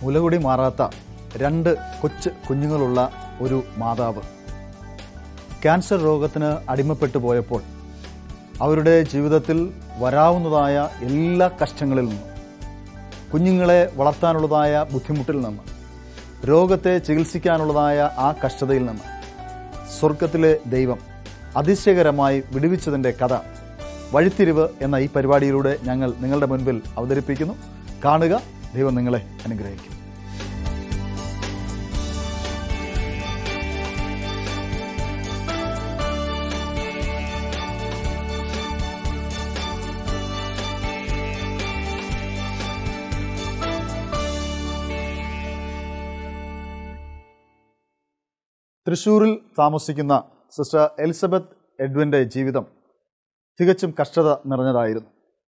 മുലകുടി മാറാത്ത രണ്ട് കൊച്ചു കുഞ്ഞുങ്ങളുള്ള ഒരു മാതാവ് ക്യാൻസർ രോഗത്തിന് അടിമപ്പെട്ടു പോയപ്പോൾ അവരുടെ ജീവിതത്തിൽ വരാവുന്നതായ എല്ലാ കഷ്ടങ്ങളിൽ നിന്നും കുഞ്ഞുങ്ങളെ വളർത്താനുള്ളതായ ബുദ്ധിമുട്ടിൽ നിന്ന് രോഗത്തെ ചികിത്സിക്കാനുള്ളതായ ആ കഷ്ടതയിൽ നിന്ന് സ്വർഗത്തിലെ ദൈവം അതിശയകരമായി വിടുവിച്ചതിൻ്റെ കഥ വഴിത്തിരിവ് എന്ന ഈ പരിപാടിയിലൂടെ ഞങ്ങൾ നിങ്ങളുടെ മുൻപിൽ അവതരിപ്പിക്കുന്നു കാണുക ദൈവം നിങ്ങളെ അനുഗ്രഹിക്കും തൃശൂരിൽ താമസിക്കുന്ന സിസ്റ്റർ എലിസബത്ത് എഡ്വിൻ്റെ ജീവിതം തികച്ചും കഷ്ടത നിറഞ്ഞതായിരുന്നു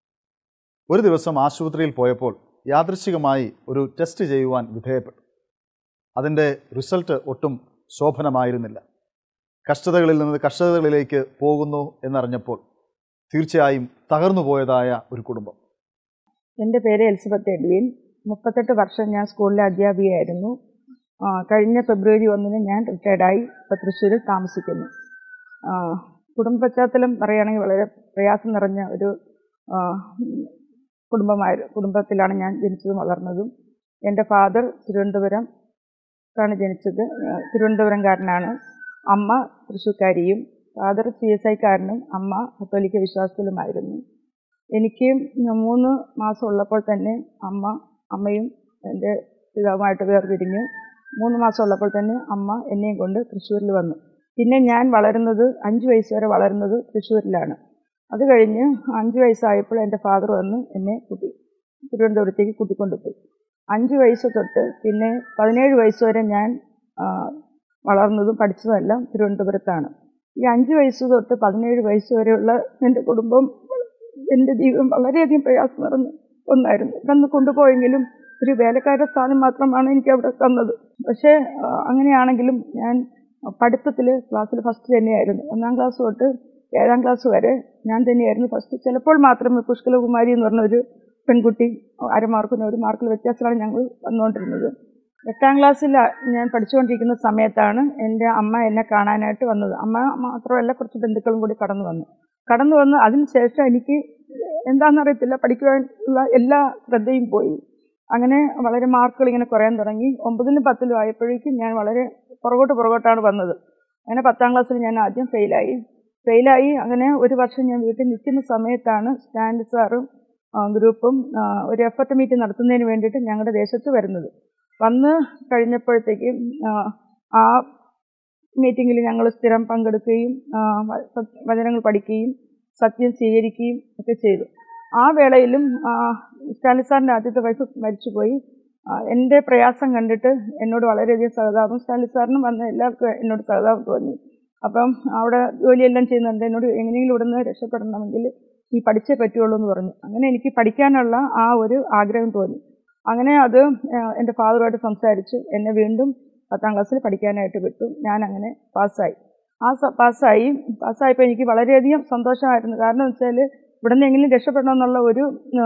ഒരു ദിവസം ആശുപത്രിയിൽ പോയപ്പോൾ യാദൃശികമായി ഒരു ടെസ്റ്റ് ചെയ്യുവാൻ വിധേയപ്പെട്ടു അതിൻ്റെ റിസൾട്ട് ഒട്ടും ശോഭനമായിരുന്നില്ല കഷ്ടതകളിൽ നിന്ന് കഷ്ടതകളിലേക്ക് പോകുന്നു എന്നറിഞ്ഞപ്പോൾ തീർച്ചയായും തകർന്നു പോയതായ ഒരു കുടുംബം എൻ്റെ പേര് എലിസബത്ത് എഡ്വിൻ മുപ്പത്തെട്ട് വർഷം ഞാൻ സ്കൂളിലെ അധ്യാപികയായിരുന്നു ആ, കഴിഞ്ഞ ഫെബ്രുവരി ഒന്നിന് ഞാൻ റിട്ടയർഡായി ഇപ്പോൾ തൃശ്ശൂരിൽ താമസിക്കുന്നു ആ, കുടുംബ പശ്ചാത്തലം പറയുകയാണെങ്കിൽ വളരെ പ്രയാസം നിറഞ്ഞ ഒരു ആ, കുടുംബമായ കുടുംബത്തിലാണ് ഞാൻ ജനിച്ചതും വളർന്നതും എൻ്റെ ഫാദർ തിരുവനന്തപുരം ാണ് ജനിച്ചത് ആ, തിരുവനന്തപുരംകാരനാണ് അമ്മ തൃശ്ശൂർക്കാരിയും ഫാദർ സി എസ് ഐക്കാരനും അമ്മ കത്തോലിക്ക വിശ്വാസത്തിലുമായിരുന്നു എനിക്ക് മൂന്ന് മാസം ഉള്ളപ്പോൾ തന്നെ അമ്മ അമ്മയും എൻ്റെ പിതാവുമായിട്ട് വേർപിരിഞ്ഞു മൂന്ന് മാസം ഉള്ളപ്പോൾ തന്നെ അമ്മ എന്നെയും കൊണ്ട് തൃശ്ശൂരിൽ വന്നു പിന്നെ ഞാൻ വളരുന്നത് അഞ്ച് വയസ്സ് വരെ വളരുന്നത് തൃശ്ശൂരിലാണ് അത് കഴിഞ്ഞ് അഞ്ച് വയസ്സായപ്പോൾ എൻ്റെ ഫാദർ വന്ന് എന്നെ കൂട്ടി തിരുവനന്തപുരത്തേക്ക് കൂട്ടിക്കൊണ്ടുപോയി അഞ്ച് വയസ്സ് തൊട്ട് പിന്നെ പതിനേഴ് വയസ്സ് വരെ ഞാൻ ആ, വളർന്നതും പഠിച്ചതുമെല്ലാം തിരുവനന്തപുരത്താണ് ഈ അഞ്ച് വയസ്സ് തൊട്ട് പതിനേഴ് വയസ്സ് വരെയുള്ള എൻ്റെ കുടുംബം എൻ്റെ ജീവിതം വളരെയധികം പ്രയാസം നിറഞ്ഞ ഒന്നായിരുന്നു ഇവിടുന്ന് കൊണ്ടുപോയെങ്കിലും ഒരു വേലക്കാരുടെ സ്ഥാനം മാത്രമാണ് എനിക്ക് അവിടെ തന്നത് പക്ഷേ ആ, അങ്ങനെയാണെങ്കിലും ഞാൻ പഠിത്തത്തിൽ ക്ലാസ്സിൽ ഫസ്റ്റ് തന്നെയായിരുന്നു ഒന്നാം ക്ലാസ് തൊട്ട് ഏഴാം ക്ലാസ് വരെ ഞാൻ തന്നെയായിരുന്നു ഫസ്റ്റ് ചിലപ്പോൾ മാത്രമേ പുഷ്കലകുമാരി എന്ന് പറഞ്ഞ ഒരു പെൺകുട്ടി അരമാർക്കിന് ഒരു മാർക്കിൽ വ്യത്യാസമാണ് ഞങ്ങൾ വന്നുകൊണ്ടിരുന്നത് എട്ടാം ക്ലാസ്സിൽ ഞാൻ പഠിച്ചുകൊണ്ടിരിക്കുന്ന സമയത്താണ് എൻ്റെ അമ്മ എന്നെ കാണാനായിട്ട് വന്നത് അമ്മ മാത്രമല്ല കുറച്ച് ബന്ധുക്കളും കൂടി കടന്നു വന്നു കടന്നു വന്ന് അതിന് ശേഷം എനിക്ക് എന്താണെന്നറിയത്തില്ല പഠിക്കുവാനുള്ള എല്ലാ ശ്രദ്ധയും പോയി അങ്ങനെ വളരെ മാർക്കുകൾ ഇങ്ങനെ കുറയാൻ തുടങ്ങി ഒമ്പതിലും പത്തിലും ആയപ്പോഴേക്കും ഞാൻ വളരെ പുറകോട്ട് പുറകോട്ടാണ് വന്നത് അങ്ങനെ പത്താം ക്ലാസ്സിൽ ഞാൻ ആദ്യം ഫെയിലായി ഫെയിലായി അങ്ങനെ ഒരു വർഷം ഞാൻ വീട്ടിൽ നിൽക്കുന്ന സമയത്താണ് സ്റ്റാൻഡ് സാറും ആ, ഗ്രൂപ്പും ആ, ഒരു എഫർട്ട് മീറ്റ് നടത്തുന്നതിന് വേണ്ടിയിട്ട് ഞങ്ങളുടെ ദേശത്ത് വരുന്നത് വന്ന് കഴിഞ്ഞപ്പോഴത്തേക്കും ആ, ആ മീറ്റിങ്ങിൽ ഞങ്ങൾ സ്ഥിരം പങ്കെടുക്കുകയും ആ, വ- സത്- വചനങ്ങൾ പഠിക്കുകയും സത്യം സ്വീകരിക്കുകയും ഒക്കെ ചെയ്തു ആ വേളയിലും ആ, സ്റ്റാലിൻ സാറിൻ്റെ ആദ്യത്തെ വൈഫ് മരിച്ചുപോയി ആ, എൻ്റെ പ്രയാസം കണ്ടിട്ട് എന്നോട് വളരെയധികം സഹതാപം സ്റ്റാലിൻ സാറിനും വന്ന എല്ലാവർക്കും എന്നോട് സഹതാപം തോന്നി അപ്പം അവിടെ ജോലിയെല്ലാം ചെയ്യുന്നുണ്ട് എന്നോട് എങ്ങനെയെങ്കിലും ഇവിടെ നിന്ന് രക്ഷപ്പെടണമെങ്കിൽ നീ പഠിച്ചേ പറ്റുള്ളൂ എന്ന് പറഞ്ഞു അങ്ങനെ എനിക്ക് പഠിക്കാനുള്ള ആ ഒരു ആഗ്രഹം തോന്നി അങ്ങനെ അത് ആ, എൻ്റെ ഫാദറുമായിട്ട് സംസാരിച്ചു എന്നെ വീണ്ടും പത്താം ക്ലാസ്സിൽ പഠിക്കാനായിട്ട് വിട്ടു ഞാൻ അങ്ങനെ പാസ്സായി ആ സ- പാസ്സായി പാസ്സായപ്പോൾ എനിക്ക് വളരെയധികം സന്തോഷമായിരുന്നു കാരണം എന്ന് വെച്ചാൽ ഇവിടെ നിന്നെങ്കിലും രക്ഷപ്പെടണമെന്നുള്ള ഒരു ആ,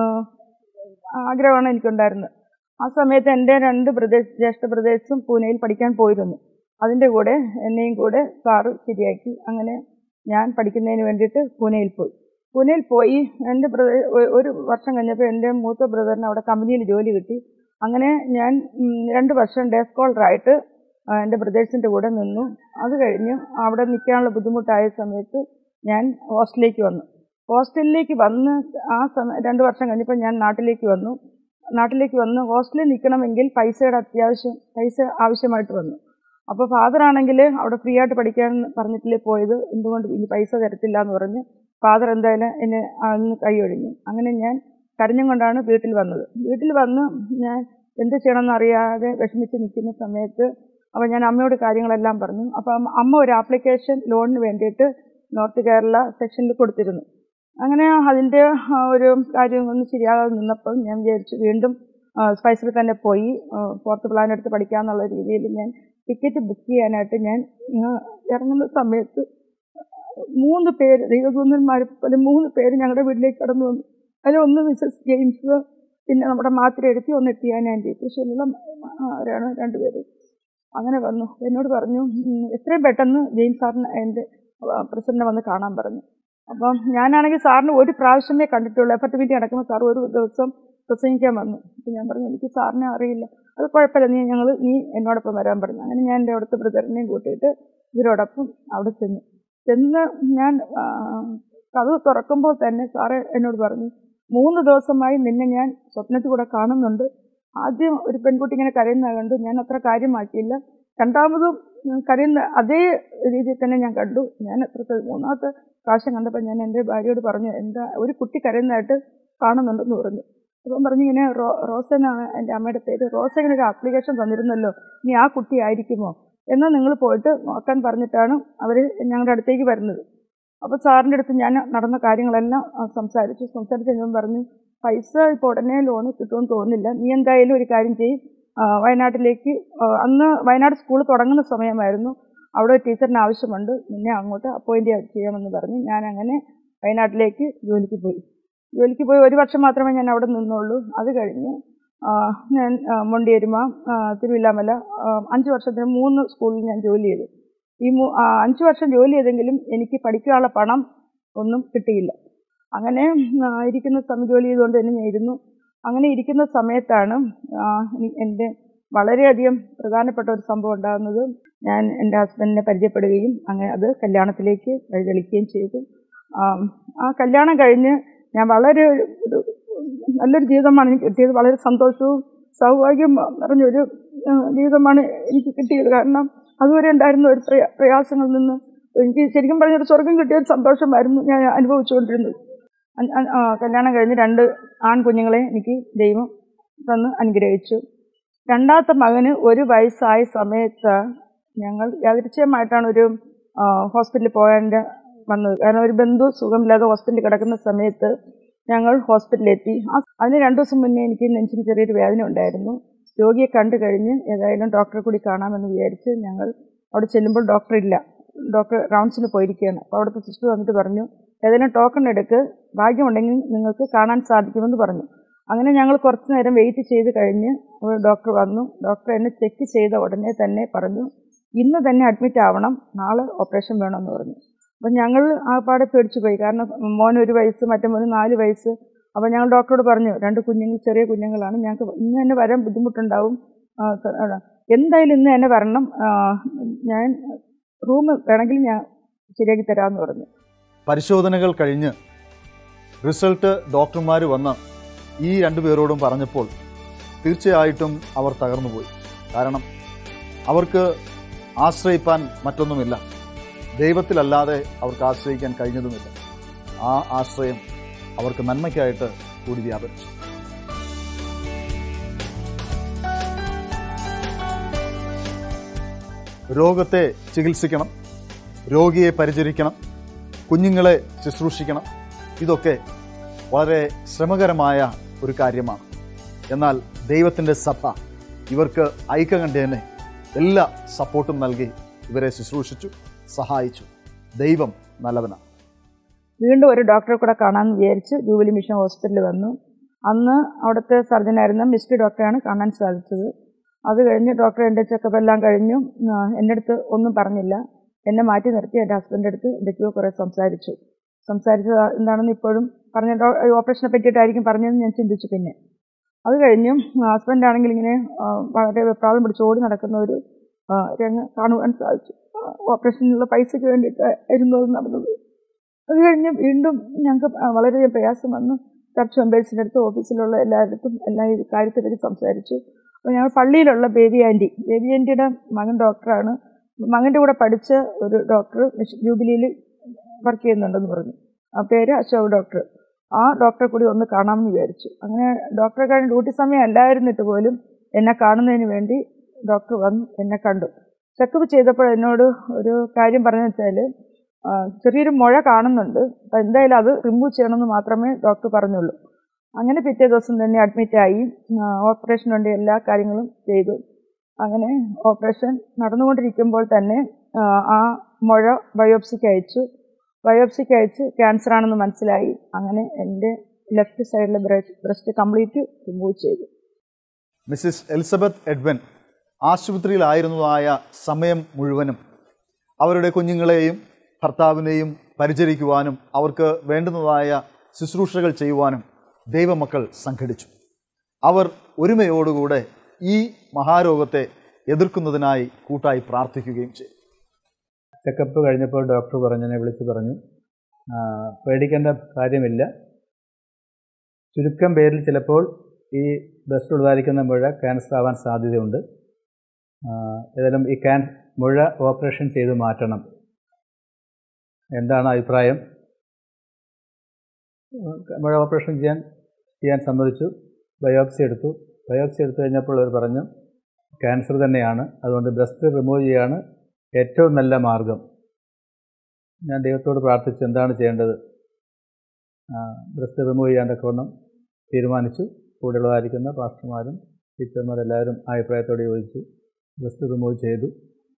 ആഗ്രഹമാണ് എനിക്കുണ്ടായിരുന്നത് ആ സമയത്ത് എൻ്റെ രണ്ട് പ്രദേശ ജ്യേഷ്ഠ പ്രദേശം പൂനെയിൽ പഠിക്കാൻ പോയിരുന്നു അതിൻ്റെ കൂടെ എന്നെയും കൂടെ സാറ് ശരിയാക്കി അങ്ങനെ ഞാൻ പഠിക്കുന്നതിന് വേണ്ടിയിട്ട് പൂനെയിൽ പോയി പൂനെയിൽ പോയി എൻ്റെ ബ്രദർ ഒരു വർഷം കഴിഞ്ഞപ്പോൾ എൻ്റെ മൂത്ത ബ്രദറിന് അവിടെ കമ്പനിയിൽ ജോലി കിട്ടി അങ്ങനെ ഞാൻ ഉം, രണ്ട് വർഷം ഡേ സ്കോളറായിട്ട് ആ, എൻ്റെ ബ്രദേഴ്സിൻ്റെ കൂടെ നിന്നു അത് കഴിഞ്ഞ് അവിടെ നിൽക്കാനുള്ള ബുദ്ധിമുട്ടായ സമയത്ത് ഞാൻ ഹോസ്റ്റലിലേക്ക് വന്നു ഹോസ്റ്റലിലേക്ക് വന്ന് ആ സമയം രണ്ട് വർഷം കഴിഞ്ഞപ്പോൾ ഞാൻ നാട്ടിലേക്ക് വന്നു നാട്ടിലേക്ക് വന്ന് ഹോസ്റ്റലിൽ നിൽക്കണമെങ്കിൽ പൈസയുടെ അത്യാവശ്യം പൈസ ആവശ്യമായിട്ട് വന്നു അപ്പോൾ ഫാദർ ആണെങ്കിൽ അവിടെ ഫ്രീ ആയിട്ട് പഠിക്കാൻ പറഞ്ഞിട്ടില്ലേ പോയത് എന്തുകൊണ്ട് ഇനി പൈസ തരത്തില്ല എന്ന് പറഞ്ഞ് ഫാദർ എന്തായാലും എന്നെ അന്ന് കൈയൊഴിഞ്ഞു അങ്ങനെ ഞാൻ കരഞ്ഞും കൊണ്ടാണ് വീട്ടിൽ വന്നത് വീട്ടിൽ വന്ന് ഞാൻ എന്ത് ചെയ്യണമെന്ന് അറിയാതെ വിഷമിച്ച് നിൽക്കുന്ന സമയത്ത് അപ്പോൾ ഞാൻ അമ്മയോട് കാര്യങ്ങളെല്ലാം പറഞ്ഞു അപ്പോൾ അമ്മ- അമ്മ ഒരു ആപ്ലിക്കേഷൻ ലോണിന് വേണ്ടിയിട്ട് നോർത്ത് കേരള സെക്ഷനിൽ കൊടുത്തിരുന്നു അങ്ങനെ അതിൻ്റെ ആ, ഒരു കാര്യം ഒന്ന് ശരിയാകാതെ നിന്നപ്പോൾ ഞാൻ വിചാരിച്ചു വീണ്ടും സ്പൈസിൽ തന്നെ പോയി ഫോർത്ത് പ്ലാൻ എടുത്ത് പഠിക്കാമെന്നുള്ള രീതിയിൽ ഞാൻ ടിക്കറ്റ് ബുക്ക് ചെയ്യാനായിട്ട് ഞാൻ ആ, ഇറങ്ങുന്ന സമയത്ത് മൂന്ന് പേര് ദൈവദൂതന്മാർ പോലെ മൂന്ന് പേര് ഞങ്ങളുടെ വീട്ടിലേക്ക് കടന്നു വന്നു അതിൽ ഒന്ന് മിസ്സസ് ജെയിംസ് പിന്നെ നമ്മുടെ മാത്തിരി എടുത്തി ഒന്ന് എത്തിയാൻ ആൻറ്റി തൃശ്ശൂരിലുള്ള ആരാണ് രണ്ടുപേര് അങ്ങനെ വന്നു എന്നോട് പറഞ്ഞു "ഉം, എത്രയും പെട്ടെന്ന് ജെയിംസ് സാറിന് എൻ്റെ പ്രസിഡന്റിനെ വന്ന് കാണാൻ പറഞ്ഞു അപ്പം ഞാനാണെങ്കിൽ സാറിന് ഒരു പ്രാവശ്യമേ കണ്ടിട്ടുള്ളൂ എഫർട്ട് മീറ്റിംഗ് നടക്കുമ്പോൾ സാർ ഒരു ദിവസം പ്രസംഗിക്കാൻ വന്നു അപ്പം ഞാൻ പറഞ്ഞു എനിക്ക് സാറിനെ അറിയില്ല അത് കുഴപ്പമില്ല നീ ഞങ്ങൾ നീ എന്നോടൊപ്പം വരാൻ പറഞ്ഞു അങ്ങനെ ഞാൻ എൻ്റെ അവിടുത്തെ ബ്രദറിനെയും കൂട്ടിയിട്ട് ഇവരോടൊപ്പം അവിടെ ചെന്നു ചെന്ന് ഞാൻ ആ, കഥ തുറക്കുമ്പോൾ തന്നെ സാറ് എന്നോട് പറഞ്ഞു മൂന്ന് ദിവസമായി നിന്നെ ഞാൻ സ്വപ്നത്തിൽ കൂടെ കാണുന്നുണ്ട് ആദ്യം ഒരു പെൺകുട്ടി ഇങ്ങനെ കരയുന്നത് കണ്ടു ഞാൻ അത്ര കാര്യമാക്കിയില്ല രണ്ടാമതും ഉം, കരയുന്ന അതേ രീതിയിൽ തന്നെ ഞാൻ കണ്ടു ഞാൻ എത്ര മൂന്നാമത്തെ പ്രാവശ്യം കണ്ടപ്പോൾ ഞാൻ എൻ്റെ ഭാര്യയോട് പറഞ്ഞു എന്താ ഒരു കുട്ടി കരയുന്നതായിട്ട് കാണുന്നുണ്ടെന്ന് പറഞ്ഞു അപ്പം പറഞ്ഞു ഇങ്ങനെ റോ റോസനാണ് എൻ്റെ അമ്മയുടെ പേര് റോസങ്ങനെ ഒരു ആപ്ലിക്കേഷൻ തന്നിരുന്നല്ലോ ഇനി ആ കുട്ടി ആയിരിക്കുമോ എന്നാൽ നിങ്ങൾ പോയിട്ട് നോക്കാൻ പറഞ്ഞിട്ടാണ് അവർ ഞങ്ങളുടെ അടുത്തേക്ക് വരുന്നത് അപ്പോൾ സാറിൻ്റെ അടുത്ത് ഞാൻ നടന്ന കാര്യങ്ങളെല്ലാം ആ, സംസാരിച്ചു സംസാരിച്ച് ഞാൻ പറഞ്ഞു പൈസ ഇപ്പോൾ ഉടനെ ലോൺ കിട്ടുമെന്ന് തോന്നുന്നില്ല നീ എന്തായാലും ഒരു കാര്യം ചെയ്യും വയനാട്ടിലേക്ക് ആ, അന്ന് വയനാട് സ്കൂൾ തുടങ്ങുന്ന സമയമായിരുന്നു അവിടെ ഒരു ടീച്ചറിന് ആവശ്യമുണ്ട് നിന്നെ അങ്ങോട്ട് അപ്പോയിൻ്റ് ചെയ്യാമെന്ന് പറഞ്ഞ് ഞാൻ അങ്ങനെ വയനാട്ടിലേക്ക് ജോലിക്ക് പോയി ജോലിക്ക് പോയി ഒരു വർഷം മാത്രമേ ഞാൻ അവിടെ നിന്നുള്ളൂ അത് കഴിഞ്ഞ് ആ, ഞാൻ ആ, മൊണ്ടിയരുമ ആ, തിരുവില്ലാമല ആ, അഞ്ച് വർഷത്തിന് മൂന്ന് സ്കൂളിൽ ഞാൻ ജോലി ചെയ്തു ഈ മൂ ആ, അഞ്ച് വർഷം ജോലി ചെയ്തെങ്കിലും എനിക്ക് പഠിക്കാനുള്ള പണം ഒന്നും കിട്ടിയില്ല അങ്ങനെ ആ, ഇരിക്കുന്ന സമയം ജോലി ചെയ്തുകൊണ്ട് തന്നെ ഞാൻ ഇരുന്നു അങ്ങനെ ഇരിക്കുന്ന സമയത്താണ് ആ, എനി- എൻ്റെ വളരെയധികം പ്രധാനപ്പെട്ട ഒരു സംഭവം ഉണ്ടാകുന്നത് ഞാൻ എൻ്റെ ഹസ്ബൻഡിനെ പരിചയപ്പെടുകയും അങ്ങനെ അത് കല്യാണത്തിലേക്ക് വഴിതെളിക്കുകയും ചെയ്തു ആ, ആ കല്യാണം കഴിഞ്ഞ് ഞാൻ വളരെ ഒരു നല്ലൊരു ജീവിതമാണ് എനിക്ക് കിട്ടിയത് വളരെ സന്തോഷവും സൗഭാഗ്യം നിറഞ്ഞൊരു ആ, ജീവിതമാണ് എനിക്ക് കിട്ടിയത് കാരണം അതുവരെ ഉണ്ടായിരുന്ന ഒരു പ്രയാ പ്രയാസങ്ങളിൽ നിന്ന് എനിക്ക് ശരിക്കും പറഞ്ഞൊരു സ്വർഗം കിട്ടിയ ഒരു സന്തോഷമായിരുന്നു ഞാൻ അനുഭവിച്ചുകൊണ്ടിരുന്നത് അൻ- അൻ- ആ, കല്യാണം കഴിഞ്ഞ് രണ്ട് ആൺകുഞ്ഞുങ്ങളെ എനിക്ക് ദൈവം തന്ന് അനുഗ്രഹിച്ചു രണ്ടാമത്തെ മകന് ഒരു വയസ്സായ സമയത്ത് ഞങ്ങൾ യാദൃച്ഛികമായിട്ടാണ് ഒരു ആ, ഹോസ്പിറ്റലിൽ പോകാൻ്റെ വന്നത് കാരണം ഒരു ബന്ധു സുഖമില്ലാതെ ഹോസ്പിറ്റലിൽ കിടക്കുന്ന സമയത്ത് ഞങ്ങൾ ഹോസ്പിറ്റലിലെത്തി ആ അതിന് രണ്ടു ദിവസം മുന്നേ എനിക്ക് നെഞ്ചിന് ചെറിയൊരു വേദന ഉണ്ടായിരുന്നു രോഗിയെ കണ്ടു കഴിഞ്ഞ് ഏതായാലും ഡോക്ടറെ കൂടി കാണാമെന്ന് വിചാരിച്ച് ഞങ്ങൾ അവിടെ ചെല്ലുമ്പോൾ ഡോക്ടർ ഇല്ല ഡോക്ടർ റൗണ്ട്സിന് പോയിരിക്കുകയാണ് അപ്പോൾ അവിടുത്തെ സിസ്റ്റർ വന്നിട്ട് പറഞ്ഞു ഏതെങ്കിലും ടോക്കൺ എടുക്ക് ഭാഗ്യമുണ്ടെങ്കിൽ നിങ്ങൾക്ക് കാണാൻ സാധിക്കുമെന്ന് പറഞ്ഞു അങ്ങനെ ഞങ്ങൾ കുറച്ച് നേരം വെയിറ്റ് ചെയ്ത് കഴിഞ്ഞ് ഒരു ഡോക്ടർ വന്നു ഡോക്ടർ എന്നെ ചെക്ക് ചെയ്ത ഉടനെ തന്നെ പറഞ്ഞു ഇന്ന് തന്നെ അഡ്മിറ്റ് ആവണം നാളെ ഓപ്പറേഷൻ വേണമെന്ന് പറഞ്ഞു അപ്പം ഞങ്ങൾ ആ പാടെ പേടിച്ചു പോയി കാരണം മോൻ ഒരു വയസ്സ് മറ്റേ മോന് നാല് വയസ്സ് അപ്പോൾ ഞങ്ങൾ ഡോക്ടറോട് പറഞ്ഞു രണ്ട് കുഞ്ഞുങ്ങൾ ചെറിയ കുഞ്ഞുങ്ങളാണ് ഞങ്ങൾക്ക് ഇന്ന് തന്നെ വരാൻ ബുദ്ധിമുട്ടുണ്ടാവും ആ, ക- ആ, എന്തായാലും ഇന്ന് തന്നെ വരണം ആ, ഞാൻ റൂം വേണമെങ്കിൽ ഞാൻ ശരിയാക്കി തരാമെന്ന് പറഞ്ഞു പരിശോധനകൾ കഴിഞ്ഞ് റിസൾട്ട് ഡോക്ടർമാർ വന്ന് ഈ രണ്ടു പേരോടും പറഞ്ഞപ്പോൾ തീർച്ചയായിട്ടും അവർ തകർന്നുപോയി കാരണം അവർക്ക് ആശ്രയിപ്പാൻ മറ്റൊന്നുമില്ല ദൈവത്തിലല്ലാതെ അവർക്ക് ആശ്രയിക്കാൻ കഴിഞ്ഞതുമില്ല ആ ആശ്രയം അവർക്ക് നന്മയ്ക്കായിട്ട് കൂടി വ്യാപരിച്ചു രോഗത്തെ ചികിത്സിക്കണം രോഗിയെ പരിചരിക്കണം കുഞ്ഞുങ്ങളെ ശുശ്രൂഷിക്കണം ഇതൊക്കെ വളരെ ശ്രമകരമായ ഒരു കാര്യമാണ് എന്നാൽ ദൈവത്തിൻ്റെ സഭ ഇവർക്ക് ഐക്യകണ്ഠേനെ എല്ലാ സപ്പോർട്ടും നൽകി ഇവരെ ശുശ്രൂഷിച്ചു സഹായിച്ചു ദൈവം നല്ലവനാണ് വീണ്ടും ഒരു ഡോക്ടറെ കൂടെ കാണാമെന്ന് വിചാരിച്ച് ജൂബിലി മിഷൻ ഹോസ്പിറ്റലിൽ വന്നു അന്ന് അവിടുത്തെ സർജനായിരുന്ന മിസ്റ്റർ ഡോക്ടറെയാണ് കാണാൻ സാധിച്ചത് അത് കഴിഞ്ഞ് ഡോക്ടർ എൻ്റെ ചെക്കപ്പ് എല്ലാം കഴിഞ്ഞു ആ, എൻ്റെ അടുത്ത് ഒന്നും പറഞ്ഞില്ല എന്നെ മാറ്റി നിർത്തി എൻ്റെ ഹസ്ബൻഡിൻ്റെ അടുത്ത് എന്തൊക്കെയോ കുറേ സംസാരിച്ചു സംസാരിച്ചത് എന്താണെന്ന് ഇപ്പോഴും പറഞ്ഞ ഡോ- ഓപ്പറേഷനെ പറ്റിയിട്ടായിരിക്കും പറഞ്ഞതെന്ന് ഞാൻ ചിന്തിച്ചു പിന്നെ അത് കഴിഞ്ഞു ഹസ്ബൻഡ് ആണെങ്കിൽ ഇങ്ങനെ ആ, വളരെ വെപ്രാളം പിടിച്ച് ഓടി നടക്കുന്ന ഒരു ആ, രംഗം കാണുവാൻ സാധിച്ചു ആ, ഓപ്പറേഷനുള്ള പൈസയ്ക്ക് വേണ്ടിയിട്ടായിരുന്നു അത് നടന്നത് അത് കഴിഞ്ഞ് വീണ്ടും ഞങ്ങൾക്ക് വളരെയധികം പ്രയാസം വന്നു ചർച്ച് മെമ്പേഴ്സിൻ്റെ അടുത്ത് ഓഫീസിലുള്ള എല്ലായിടത്തും എല്ലാം ഈ കാര്യത്തെപ്പറ്റി സംസാരിച്ചു അപ്പോൾ ഞങ്ങൾ പള്ളിയിലുള്ള ബേബി ആൻറ്റി ബേബി ആൻറ്റിയുടെ മകൻ ഡോക്ടറാണ് മകൻ്റെ കൂടെ പഠിച്ച ഒരു ഡോക്ടർ ജൂബിലിയിൽ വർക്ക് ചെയ്യുന്നുണ്ടെന്ന് പറഞ്ഞു ആ പേര് അശോക് ഡോക്ടർ ആ ഡോക്ടറെ കൂടി ഒന്ന് കാണാമെന്ന് വിചാരിച്ചു അങ്ങനെ ഡോക്ടറെ കഴിഞ്ഞ് ഡ്യൂട്ടി സമയം അല്ലായിരുന്നിട്ട് പോലും എന്നെ കാണുന്നതിന് വേണ്ടി ഡോക്ടർ വന്നു എന്നെ കണ്ടു ചെക്കപ്പ് ചെയ്തപ്പോൾ എന്നോട് ഒരു കാര്യം പറഞ്ഞു വെച്ചാൽ ആ, ചെറിയൊരു മുഴ കാണുന്നുണ്ട് അപ്പം എന്തായാലും അത് റിമൂവ് ചെയ്യണമെന്ന് മാത്രമേ ഡോക്ടർ പറഞ്ഞുള്ളൂ അങ്ങനെ പിറ്റേ ദിവസം തന്നെ അഡ്മിറ്റായി ഓപ്പറേഷൻ വേണ്ടി എല്ലാ കാര്യങ്ങളും ചെയ്തു അങ്ങനെ ഓപ്പറേഷൻ നടന്നുകൊണ്ടിരിക്കുമ്പോൾ തന്നെ ആ, ആ മുഴ ബയോപ്സിക്ക് അയച്ചു ബയോപ്സിക്ക് അയച്ച് ക്യാൻസർ ആണെന്ന് മനസ്സിലായി അങ്ങനെ എൻ്റെ ലെഫ്റ്റ് സൈഡിലെ ബ്രസ്റ്റ് കംപ്ലീറ്റ് റിമൂവ് ചെയ്തു മിസ്സിസ് എലിസബത്ത് എഡ്വൻ ആശുപത്രിയിലായിരുന്നതായ സമയം മുഴുവനും അവരുടെ കുഞ്ഞുങ്ങളെയും ഭർത്താവിനെയും പരിചരിക്കുവാനും അവർക്ക് വേണ്ടുന്നതായ ശുശ്രൂഷകൾ ചെയ്യുവാനും ദൈവമക്കൾ സംഘടിച്ചു അവർ ഒരുമയോടുകൂടെ ഈ മഹാരോഗത്തെ എതിർക്കുന്നതിനായി കൂട്ടായി പ്രാർത്ഥിക്കുകയും ചെയ്തു ചെക്കപ്പ് കഴിഞ്ഞപ്പോൾ ഡോക്ടർ പറഞ്ഞെന്നെ വിളിച്ച് പറഞ്ഞു "ആ, പേടിക്കേണ്ട കാര്യമില്ല ചുരുക്കം പേരിൽ ചിലപ്പോൾ ഈ ബ്രസ്റ്റ് ഉൾവാരിക്കുന്ന മുഴ ക്യാൻസർ ആവാൻ സാധ്യതയുണ്ട് ആ, ഏതായാലും ഈ ക്യാൻ മുഴ ഓപ്പറേഷൻ ചെയ്ത് മാറ്റണം എന്താണ് അഭിപ്രായം ഉം, മുഴ ഓപ്പറേഷൻ ചെയ്യാൻ ചെയ്യാൻ സമ്മതിച്ചു ബയോപ്സി എടുത്തു ബയോപ്സി എടുത്തു കഴിഞ്ഞപ്പോൾ അവർ പറഞ്ഞു ക്യാൻസർ തന്നെയാണ് അതുകൊണ്ട് ബ്രസ്റ്റ് റിമൂവ് ചെയ്യാണ് ഏറ്റവും നല്ല മാർഗം ഞാൻ ദൈവത്തോട് പ്രാർത്ഥിച്ചു എന്താണ് ചെയ്യേണ്ടത് ബ്രസ്റ്റ് റിമൂവ് ചെയ്യാണ്ടൊക്കെ വണ്ണം തീരുമാനിച്ചു കൂടെയുള്ളതായിരിക്കുന്ന പാസ്റ്റർമാരും ടീച്ചർമാരെല്ലാവരും ആ അഭിപ്രായത്തോട് യോജിച്ചു ബ്രസ്റ്റ് റിമൂവ് ചെയ്തു